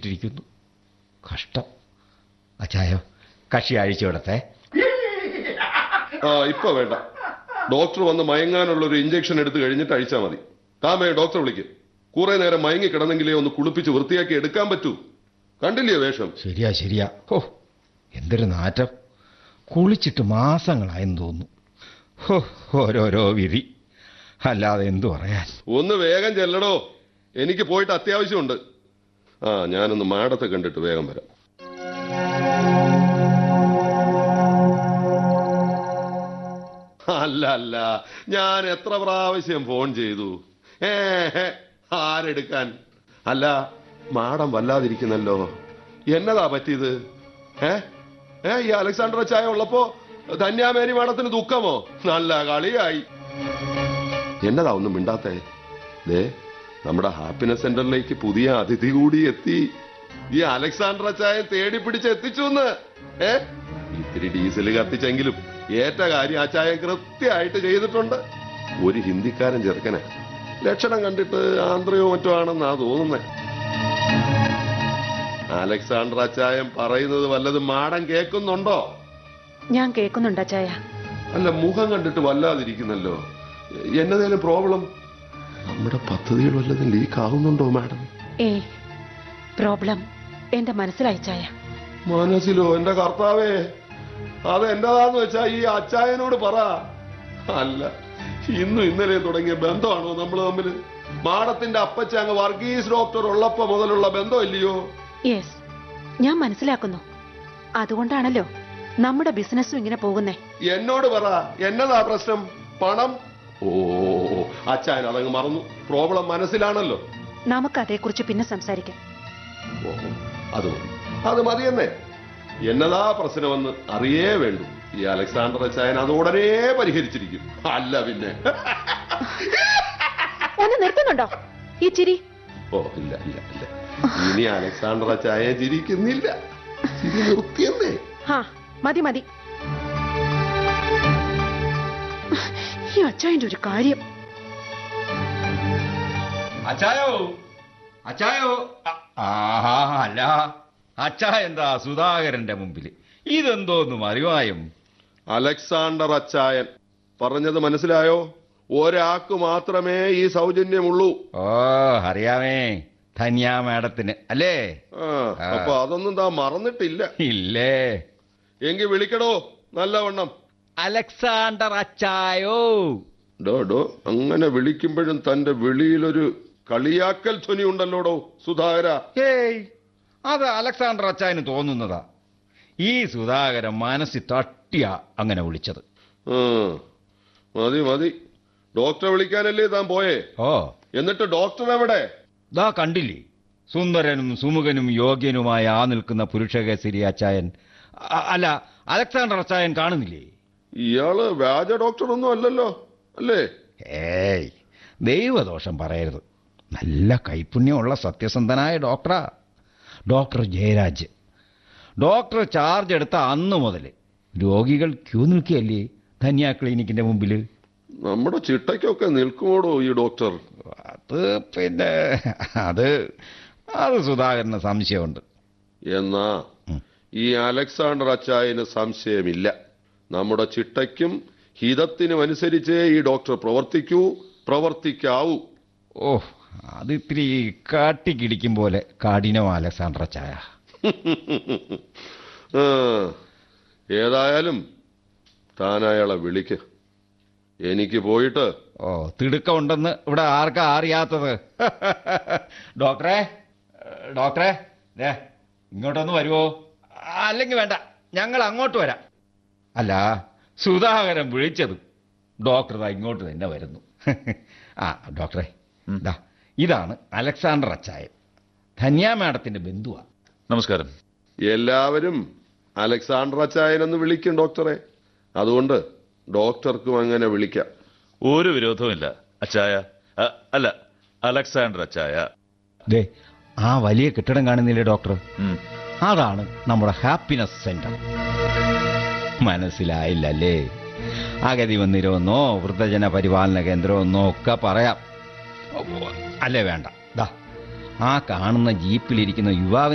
പിടിച്ചിട്ടിരിക്കുന്നു കഷ്ടം അച്ചായോ കക്ഷി അഴിച്ചു വിടത്തെ ആ ഇപ്പൊ വേണ്ട ഡോക്ടർ വന്ന് മയങ്ങാനുള്ള ഒരു ഇഞ്ചക്ഷൻ എടുത്ത് കഴിഞ്ഞിട്ട് അഴിച്ചാൽ മതി താമേ ഡോക്ടറെ വിളിക്ക് കുറെ നേരം മയങ്ങി കിടന്നെങ്കിലേ ഒന്ന് കുളിപ്പിച്ച് വൃത്തിയാക്കി എടുക്കാൻ പറ്റൂ കണ്ടില്ലേ വേഷം ശരിയാ ശരിയാ ഓ എന്തൊരു നാറ്റം കുളിച്ചിട്ട് മാസങ്ങളായെന്ന് തോന്നുന്നു ഹോ ഓരോരോ വിധി അല്ലാതെ എന്തു പറയാൻ ഒന്ന് വേഗം ചെല്ലടോ എനിക്ക് പോയിട്ട് അത്യാവശ്യമുണ്ട് ആ ഞാനൊന്ന് മാഡത്തെ കണ്ടിട്ട് വേഗം വരാം അല്ല അല്ല ഞാൻ എത്ര പ്രാവശ്യം ഫോൺ ചെയ്തു ഏ ഹേ, ആരെടുക്കാൻ അല്ല മാഡം വല്ലാതിരിക്കുന്നല്ലോ എന്നതാ പറ്റിയത് ഏ ഏ ഈ അലക്സാണ്ടർ ചായ ഉള്ളപ്പോ ധന്യാമേരി മാഡത്തിന് ദുഃഖമോ നല്ല കളിയായി എന്നതാ ഒന്നും മിണ്ടാത്തേ ദേ നമ്മുടെ ഹാപ്പിനെസ് സെന്ററിലേക്ക് പുതിയ അതിഥി കൂടി എത്തി ഈ അലക്സാണ്ടർ അച്ചായ തേടി പിടിച്ച് എത്തിച്ചു എന്ന് ഏ ഇത്തിരി ഡീസൽ കത്തിച്ചെങ്കിലും ഏറ്റ കാര്യം അച്ചായൻ കൃത്യമായിട്ട് ചെയ്തിട്ടുണ്ട് ഒരു ഹിന്ദിക്കാരൻ ചെറുക്കനെ ലക്ഷണം കണ്ടിട്ട് ആന്ധ്രയോ മറ്റോ ആണെന്നാ തോന്നുന്നത് അലക്സാണ്ടർ അച്ചായൻ പറയുന്നത് വല്ലതും മാടം കേൾക്കുന്നുണ്ടോ ഞാൻ കേൾക്കുന്നുണ്ട് അച്ചായ അല്ല മുഖം കണ്ടിട്ട് വല്ലാതിരിക്കുന്നല്ലോ എന്നതേലും പ്രോബ്ലം നമ്മുടെ പദ്ധതികൾ വല്ലതും ലീക്ക് ആവുന്നുണ്ടോ മാഡം ഏ പ്രോബ്ലം എന്റെ മനസ്സിലായി ചായ മനസ്സിലോ എന്റെ കർത്താവേ അത് എന്നതാന്ന് വെച്ചാ ഈ അച്ചായനോട് പറ അല്ല ഇന്നും ഇന്നലെ തുടങ്ങിയ ബന്ധമാണോ നമ്മൾ തമ്മിൽ മാഡത്തിന്റെ അപ്പച്ച അങ്ങ് വർഗീസ് ഡോക്ടർ ഉള്ളപ്പോ മുതലുള്ള ബന്ധമില്ലയോ യെസ് ഞാൻ മനസ്സിലാക്കുന്നു അതുകൊണ്ടാണല്ലോ നമ്മുടെ ബിസിനസ്സും ഇങ്ങനെ പോകുന്നേ എന്നോട് പറ എന്നതാ പ്രശ്നം പണം ഓ അച്ചായൻ അതങ്ങ് മറന്നു പ്രോബ്ലം മനസ്സിലാണല്ലോ നമുക്ക് അതേക്കുറിച്ച് പിന്നെ സംസാരിക്കാം ഓ, അത് മതി അത് മതിയെന്നേ എന്നതാ പ്രശ്നമെന്ന് അറിയേ വേണ്ടു ഈ അലക്സാണ്ടർ അച്ചായൻ അത് ഉടനെ പരിഹരിച്ചിരിക്കും അല്ല പിന്നെ ഒന്ന് നിർത്തുന്നുണ്ടോ ഈ ചിരി ഓ ഇല്ല ഇല്ല ഇല്ല ഇനി അലക്സാണ്ടർ അച്ചായൻ ചിരിക്കുന്നില്ല ചിരി നിർത്തിയെന്നേ ഹാ മതി മതി ഈ അച്ചായന്റെ ഒരു കാര്യം അച്ചായോ അച്ചായോ അ- ആഹാ അല്ല അച്ചാ എന്താ സുധാകരന്റെ മുമ്പിൽ ഇതെന്തോന്ന് മറിവായും അലക്സാണ്ടർ അച്ചായൻ പറഞ്ഞത് മനസ്സിലായോ ഒരാൾക്ക് മാത്രമേ ഈ സൗജന്യമുള്ളൂ ഓ അറിയാമേ ധന്യ മാഡത്തിന് അല്ലേ ആ, അപ്പൊ അതൊന്നും താ മറന്നിട്ടില്ല ഇല്ലേ എങ്കിൽ വിളിക്കടോ നല്ലവണ്ണം അലക്സാണ്ടർ അച്ചായോ ഡോ ഡോ അങ്ങനെ വിളിക്കുമ്പോഴും തന്റെ വിളിയിലൊരു കളിയാക്കൽ ധ്വനി ഉണ്ടല്ലോടോ സുധാകര ഏയ് അത് അലക്സാണ്ടർ അച്ചായന് തോന്നുന്നതാ ഈ സുധാകരൻ മനസ്സിൽ തട്ടിയാ അങ്ങനെ വിളിച്ചത് ആ, മതി മതി ഡോക്ടറെ വിളിക്കാനല്ലേ താൻ പോയേ ഓ എന്നിട്ട് ഡോക്ടർ എവിടെ ദാ കണ്ടില്ലേ സുന്ദരനും സുമുഖനും യോഗ്യനുമായ ആ നിൽക്കുന്ന പുരുഷകേസരി അച്ചായൻ അ- അല്ല അലക്സാണ്ടർ അച്ചായൻ കാണുന്നില്ലേ ഇയാള് വ്യാജ ഡോക്ടർ ഒന്നും അല്ലല്ലോ അല്ലേ ഏയ് ദൈവദോഷം പറയരുത് നല്ല കൈപുണ്യമുള്ള സത്യസന്ധനായ ഡോക്ടറാ ഡോക്ടർ ജയരാജ് ഡോക്ടർ ചാർജ് എടുത്ത അന്ന് മുതൽ രോഗികൾ ക്യൂ നിൽക്കുകയല്ലേ ധന്യ ക്ലിനിക്കിന്റെ മുമ്പിൽ നമ്മുടെ ചിട്ടയ്ക്കൊക്കെ നിൽക്കുമോടോ ഈ ഡോക്ടർ അത് പിന്നെ അത് അത് സുധാകരന് സംശയമുണ്ട് എന്നാ ഉം. ഈ അലക്സാണ്ടർ അച്ചായന് സംശയമില്ല നമ്മുടെ ചിട്ടയ്ക്കും ഹിതത്തിനും അനുസരിച്ചേ ഈ ഡോക്ടർ പ്രവർത്തിക്കൂ പ്രവർത്തിക്കാവൂ ഓ അതിത്തിരി കാട്ടിക്കിടിക്കും പോലെ കാഠിനം അലക്സാണ്ടർ ചായ ആ, ഏതായാലും താൻ അയാളെ വിളിക്ക് എനിക്ക് പോയിട്ട് ഓ തിടുക്കമുണ്ടെന്ന് ഇവിടെ ആർക്കാ അറിയാത്തത് ഡോക്ടറെ ഡോക്ടറെ ദേ ഇങ്ങോട്ടൊന്ന് വരുമോ അല്ലെങ്കിൽ വേണ്ട ഞങ്ങൾ അങ്ങോട്ട് വരാം അല്ല സുധാകരൻ വിളിച്ചത് ഡോക്ടർ ദാ ഇങ്ങോട്ട് തന്നെ വരുന്നു ആ ഡോക്ടറെ ദാ ഇതാണ് അലക്സാണ്ടർ അച്ചായൻ ധന്യ മാഡത്തിന്റെ ബന്ധുവാ നമസ്കാരം എല്ലാവരും അലക്സാണ്ടർ അച്ചായനെന്ന് വിളിക്കും ഡോക്ടറെ അതുകൊണ്ട് ഡോക്ടർക്കും അങ്ങനെ വിളിക്കാം ഒരു വിരോധവുമില്ല അച്ചായ അ, അല്ല അലക്സാണ്ടർ അച്ചായ ദേ ആ വലിയ കെട്ടിടം കാണുന്നില്ലേ ഡോക്ടർ ഉം. അതാണ് നമ്മുടെ ഹാപ്പിനെസ് സെന്റർ മനസ്സിലായില്ലല്ലേ അഗതി മന്ദിരമെന്നോ വൃദ്ധജന പരിപാലന കേന്ദ്രമെന്നോ ഒക്കെ പറയാം അല്ലേ വേണ്ട ദാ ആ കാണുന്ന ജീപ്പിലിരിക്കുന്ന യുവാവിനെ